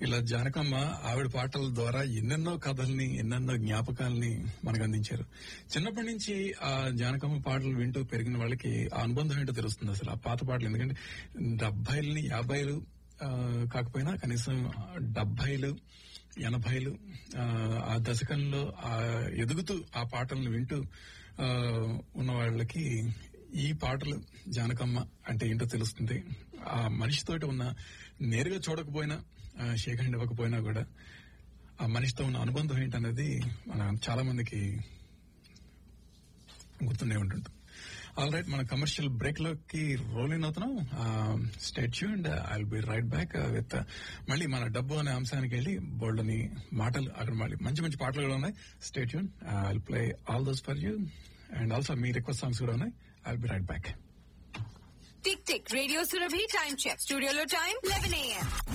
ఇలా జానకమ్మ ఆవిడ పాటల ద్వారా ఎన్నెన్నో కథల్ని ఎన్నెన్నో జ్ఞాపకాల్ని మనకు అందించారు చిన్నప్పటి నుంచి ఆ జానకమ్మ పాటలు వింటూ పెరిగిన వాళ్ళకి ఆ అనుబంధం ఏంటో తెలుస్తుంది అసలు ఆ పాత పాటలు ఎందుకంటే డెబ్బైలని యాభైలు ఆ, కాకపోయినా కనీసం డెబ్బైలు ఎనభైలు ఆ, ఆ దశకంలో ఆ ఎదుగుతూ ఆ పాటలను వింటూ ఆ, ఉన్న వాళ్ళకి ఈ పాటలు జానకమ్మ అంటే ఏంటో తెలుస్తుంది ఆ మనిషితోటి ఉన్న నేరుగా చూడకపోయినా ఆ, షేక్ హ్యాండ్ ఇవ్వకపోయినా కూడా ఆ మనిషితో ఉన్న అనుబంధం ఏంటనేది మన చాలా మందికి గుర్తుండే ఉంటుంది ఆల్ రైట్ మన కమర్షియల్ బ్రేక్ లోకి రోలింగ్ అవుతున్నాం stay and I'll be right back with మళ్ళీ మన డబ్బు అనే అంశానికి వెళ్ళి బోల్డ్ అని మాటలు అక్కడ మళ్ళీ మంచి మంచి పాటలు కూడా ఉన్నాయి stay I'll play all those for you and also మీ రిక్వెస్ట్ సాంగ్స్ కూడా ఉన్నాయి I'll be right back tick tick radio Surabhi time check స్టూడియోలో టైం లెవెన్ ఏఎం